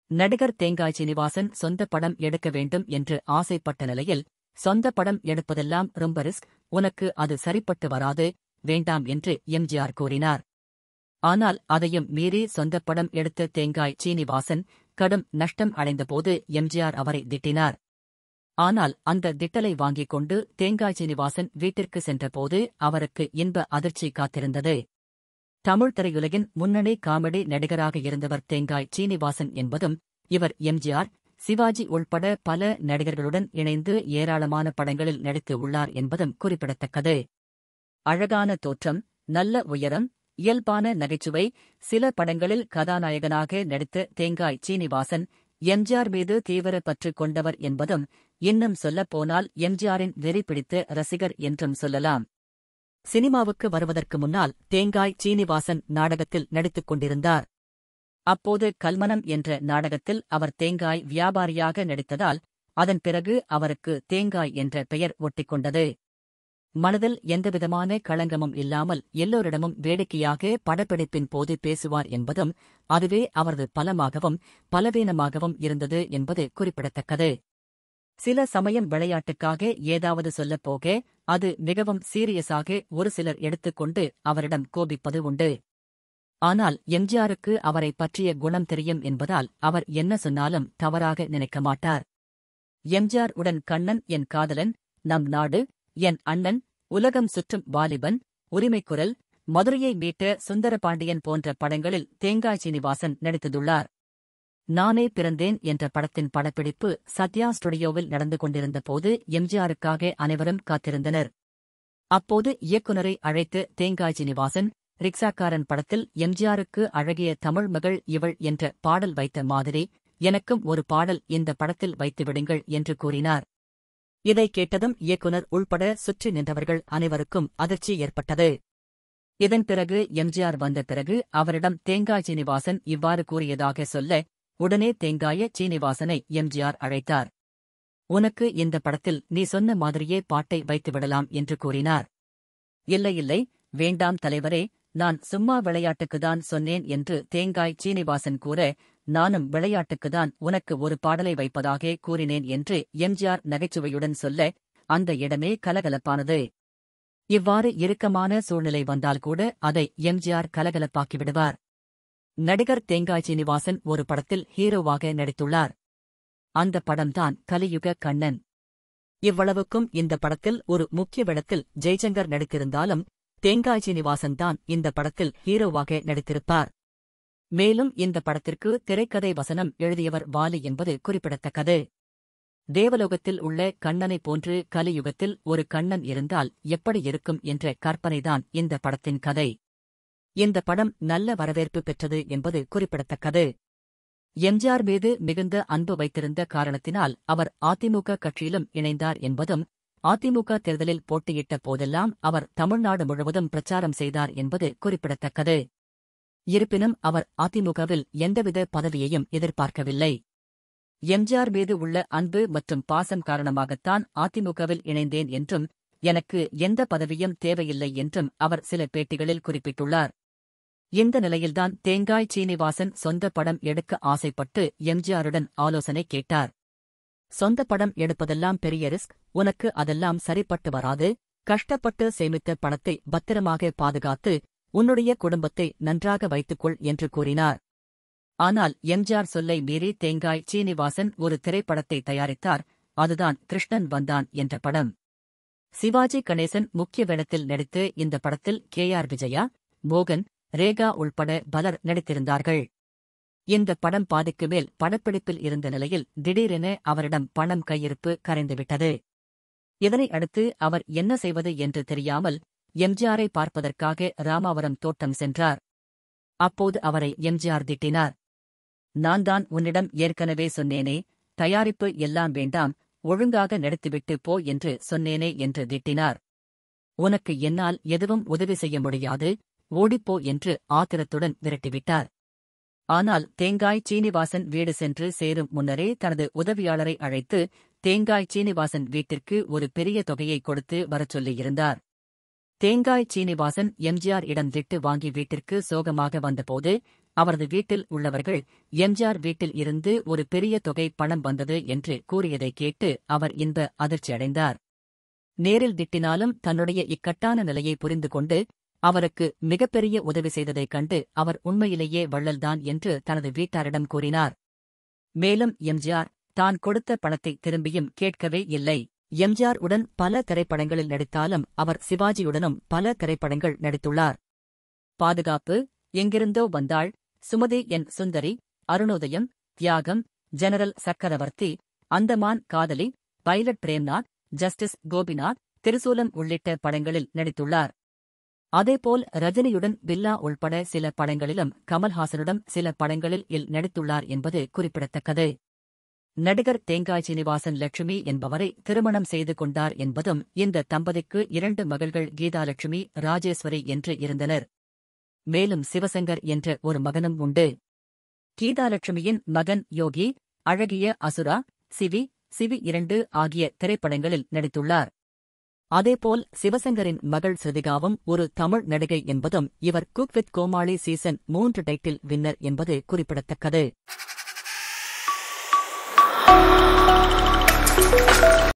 நடிகர் தேங்காய் சீனிவாசன் சொந்த படம் எடுக்க வேண்டும் என்று ஆசைப்பட்ட நிலையில் சொந்த படம் எடுப்பதெல்லாம் ரொம்ப ரிஸ்க் உனக்கு அது சரிப்பட்டு வராது வேண்டாம் என்று எம்ஜிஆர் கூறினார் ஆனால் அதையும் மீறி சொந்த படம் எடுத்த தேங்காய் சீனிவாசன் கடும் நஷ்டம் அடைந்தபோது எம்ஜிஆர் அவரை திட்டினார் ஆனால் அந்த திட்டலை வாங்கிக் கொண்டு தேங்காய் சீனிவாசன் வீட்டிற்கு சென்றபோது அவருக்கு இன்ப அதிர்ச்சி காத்திருந்தது தமிழ் திரையுலகின் முன்னணி காமெடி நடிகராக இருந்தவர் தேங்காய் சீனிவாசன் என்பதும் இவர் எம்ஜிஆர் சிவாஜி உள்பட பல நடிகர்களுடன் இணைந்து ஏராளமான படங்களில் நடித்து உள்ளார் என்பதும் குறிப்பிடத்தக்கது அழகான தோற்றம் நல்ல உயரம் இயல்பான நகைச்சுவை சில படங்களில் கதாநாயகனாக நடித்த தேங்காய் சீனிவாசன் எம்ஜிஆர் மீது தீவிர பற்று கொண்டவர் என்பதும் இன்னும் சொல்லப்போனால் எம்ஜிஆரின் வெறி பிடித்த ரசிகர் என்றும் சொல்லலாம் சினிமாவுக்கு வருவதற்கு முன்னால் தேங்காய் சீனிவாசன் நாடகத்தில் நடித்துக் கொண்டிருந்தார் அப்போது கல்மனம் என்ற நாடகத்தில் அவர் தேங்காய் வியாபாரியாக நடித்ததால் அதன் பிறகு அவருக்கு தேங்காய் என்ற பெயர் ஒட்டிக்கொண்டது மனதில் எந்தவிதமான களங்கமும் இல்லாமல் எல்லோரிடமும் வேடிக்கையாக படப்பிடிப்பின் போது பேசுவார் என்பதும் அதுவே அவரது பலமாகவும் பலவீனமாகவும் இருந்தது என்பது குறிப்பிடத்தக்கது சில சமயம் விளையாட்டுக்காக ஏதாவது சொல்லப் போக அது மிகவும் சீரியஸாக ஒரு சிலர் எடுத்துக்கொண்டு அவரிடம் கோபிப்பது உண்டு ஆனால் எம்ஜிஆருக்கு அவரை பற்றிய குணம் தெரியும் என்பதால் அவர் என்ன சொன்னாலும் தவறாக நினைக்க மாட்டார் எம்ஜிஆர் உடன் கண்ணன் என் காதலன் நம் நாடு என் அண்ணன் உலகம் சுற்றும் வாலிபன் உரிமைக்குரல் மதுரையை மீட்ட சுந்தரபாண்டியன் போன்ற படங்களில் தேங்காய் சீனிவாசன் நடித்துள்ளார் நானே பிறந்தேன் என்ற படத்தின் படப்பிடிப்பு சத்யா ஸ்டுடியோவில் நடந்து கொண்டிருந்த போது எம்ஜிஆருக்காக அனைவரும் காத்திருந்தனர் அப்போது இயக்குனரை அழைத்து தேங்காய் சீனிவாசன் ரிக்ஷாக்காரன் படத்தில் எம்ஜிஆருக்கு அழகிய தமிழ் மகள் இவள் என்ற பாடல் வைத்த மாதிரி எனக்கும் ஒரு பாடல் இந்த படத்தில் வைத்து விடுங்கள் என்று கூறினார் இதை கேட்டதும் இயக்குனர் உள்பட சுற்றி நின்றவர்கள் அனைவருக்கும் அதிர்ச்சி ஏற்பட்டது இதன் பிறகு எம்ஜிஆர் வந்த பிறகு அவரிடம் தேங்காய் சீனிவாசன் இவ்வாறு கூறியதாக சொல்ல உடனே தேங்காய சீனிவாசனை எம்ஜிஆர் அழைத்தார் உனக்கு இந்த படத்தில் நீ சொன்ன மாதிரியே பாட்டை வைத்து விடலாம் என்று கூறினார் இல்லை இல்லை வேண்டாம் தலைவரே நான் சும்மா விளையாட்டுக்குதான் சொன்னேன் என்று தேங்காய் சீனிவாசன் கூற நானும் விளையாட்டுக்குதான் உனக்கு ஒரு பாடலை வைப்பதாக கூறினேன் என்று எம்ஜிஆர் நகைச்சுவையுடன் சொல்ல அந்த இடமே கலகலப்பானது இவ்வாறு இறுக்கமான சூழ்நிலை வந்தால் கூட அதை எம்ஜிஆர் கலகலப்பாக்கி விடுவார் நடிகர் தேங்காய் சீனிவாசன் ஒரு படத்தில் ஹீரோவாக நடித்துள்ளார் அந்த படம்தான் கலியுக கண்ணன் இவ்வளவுக்கும் இந்த படத்தில் ஒரு முக்கிய விடத்தில் ஜெய்சங்கர் நடித்திருந்தாலும் தேங்காய் சீனிவாசன் தான் இந்த படத்தில் ஹீரோவாக நடித்திருப்பார் மேலும் இந்த படத்திற்கு திரைக்கதை வசனம் எழுதியவர் வாலி என்பது குறிப்பிடத்தக்கது தேவலோகத்தில் உள்ள கண்ணனைப் போன்று கலியுகத்தில் ஒரு கண்ணன் இருந்தால் எப்படி இருக்கும் என்ற கற்பனைதான் இந்த படத்தின் கதை இந்த படம் நல்ல வரவேற்பு பெற்றது என்பது குறிப்பிடத்தக்கது எம்ஜிஆர் மீது மிகுந்த அன்பு வைத்திருந்த காரணத்தினால் அவர் அதிமுக கட்சியிலும் இணைந்தார் என்பதும் அதிமுக தேர்தலில் போட்டியிட்ட போதெல்லாம் அவர் தமிழ்நாடு முழுவதும் பிரச்சாரம் செய்தார் என்பது குறிப்பிடத்தக்கது இருப்பினும் அவர் அதிமுகவில் எந்தவித பதவியையும் எதிர்பார்க்கவில்லை எம்ஜிஆர் மீது உள்ள அன்பு மற்றும் பாசம் காரணமாகத்தான் அதிமுகவில் இணைந்தேன் என்றும் எனக்கு எந்த பதவியும் தேவையில்லை என்றும் அவர் சில பேட்டிகளில் குறிப்பிட்டுள்ளார் இந்த நிலையில்தான் தேங்காய் சீனிவாசன் சொந்த படம் எடுக்க ஆசைப்பட்டு எம்ஜிஆருடன் ஆலோசனை கேட்டார் சொந்த படம் எடுப்பதெல்லாம் பெரிய ரிஸ்க் உனக்கு அதெல்லாம் சரிப்பட்டு வராது கஷ்டப்பட்டு சேமித்த பணத்தை பத்திரமாக பாதுகாத்து உன்னுடைய குடும்பத்தை நன்றாக வைத்துக்கொள் என்று கூறினார் ஆனால் எம்ஜிஆர் சொல்லை மீறி தேங்காய் சீனிவாசன் ஒரு திரைப்படத்தை தயாரித்தார் அதுதான் கிருஷ்ணன் வந்தான் என்ற படம் சிவாஜி கணேசன் முக்கிய வேடத்தில் நடித்து இந்த படத்தில் கே ஆர் விஜயா மோகன் ரேகா உள்பட பலர் நடித்திருந்தார்கள் இந்த படம் பாதிக்கு மேல் படப்பிடிப்பில் இருந்த நிலையில் திடீரென அவரிடம் பணம் கையிருப்பு கரைந்துவிட்டது இதனை அடுத்து அவர் என்ன செய்வது என்று தெரியாமல் எம்ஜிஆரை பார்ப்பதற்காக ராமாவரம் தோட்டம் சென்றார் அப்போது அவரை எம்ஜிஆர் திட்டினார் நான் தான் உன்னிடம் ஏற்கனவே சொன்னேனே தயாரிப்பு எல்லாம் வேண்டாம் ஒழுங்காக நடித்துவிட்டு போ என்று சொன்னேனே என்று திட்டினார் உனக்கு என்னால் எதுவும் உதவி செய்ய முடியாது ஓடிப்போ என்று ஆத்திரத்துடன் விரட்டிவிட்டார் ஆனால் தேங்காய் சீனிவாசன் வீடு சென்று சேரும் முன்னரே தனது உதவியாளரை அழைத்து தேங்காய் சீனிவாசன் வீட்டிற்கு ஒரு பெரிய தொகையை கொடுத்து வரச் சொல்லியிருந்தார் தேங்காய் சீனிவாசன் எம்ஜிஆர் இடம் திட்டு வாங்கி வீட்டிற்கு சோகமாக வந்தபோது அவரது வீட்டில் உள்ளவர்கள் எம்ஜிஆர் வீட்டில் இருந்து ஒரு பெரிய தொகை பணம் வந்தது என்று கூறியதைக் கேட்டு அவர் இன்ப அதிர்ச்சியடைந்தார் நேரில் திட்டினாலும் தன்னுடைய இக்கட்டான நிலையை புரிந்து கொண்டு அவருக்கு மிகப்பெரிய உதவி செய்ததைக் கண்டு அவர் உண்மையிலேயே வள்ளல்தான் என்று தனது வீட்டாரிடம் கூறினார் மேலும் எம்ஜிஆர் தான் கொடுத்த பணத்தை திரும்பியும் கேட்கவே இல்லை எம்ஜிஆர் உடன் பல திரைப்படங்களில் நடித்தாலும் அவர் சிவாஜியுடனும் பல திரைப்படங்கள் நடித்துள்ளார் பாதுகாப்பு எங்கிருந்தோ வந்தாள் சுமதி என் சுந்தரி அருணோதயம் தியாகம் general Chakravarthy Andaman Kadhali Pilot Premnath Justice Gopinath Thirisoolam உள்ளிட்ட படங்களில் நடித்துள்ளார் அதேபோல் ரஜினியுடன் பில்லா உள்பட சில படங்களிலும் கமல்ஹாசனுடன் சில படங்களில் இல் நடித்துள்ளார் என்பது குறிப்பிடத்தக்கது நடிகர் தேங்காய் சீனிவாசன் லட்சுமி என்பவரை திருமணம் செய்து கொண்டார் என்பதும் இந்த தம்பதிக்கு இரண்டு மகள்கள் கீதாலட்சுமி ராஜேஸ்வரி என்று இருந்தனர் மேலும் சிவசங்கர் என்ற ஒரு மகனும் உண்டு கீதாலட்சுமியின் மகன் யோகி அழகிய அசுரா சிவி சிவி இரண்டு ஆகிய திரைப்படங்களில் நடித்துள்ளார் அதேபோல் சிவசங்கரின் மகள் ஸ்ருதிகாவும் ஒரு தமிழ் நடிகை என்பதும் இவர் குக் வித் கோமாளி சீசன் மூன்று டைட்டில் வின்னர் என்பது குறிப்பிடத்தக்கது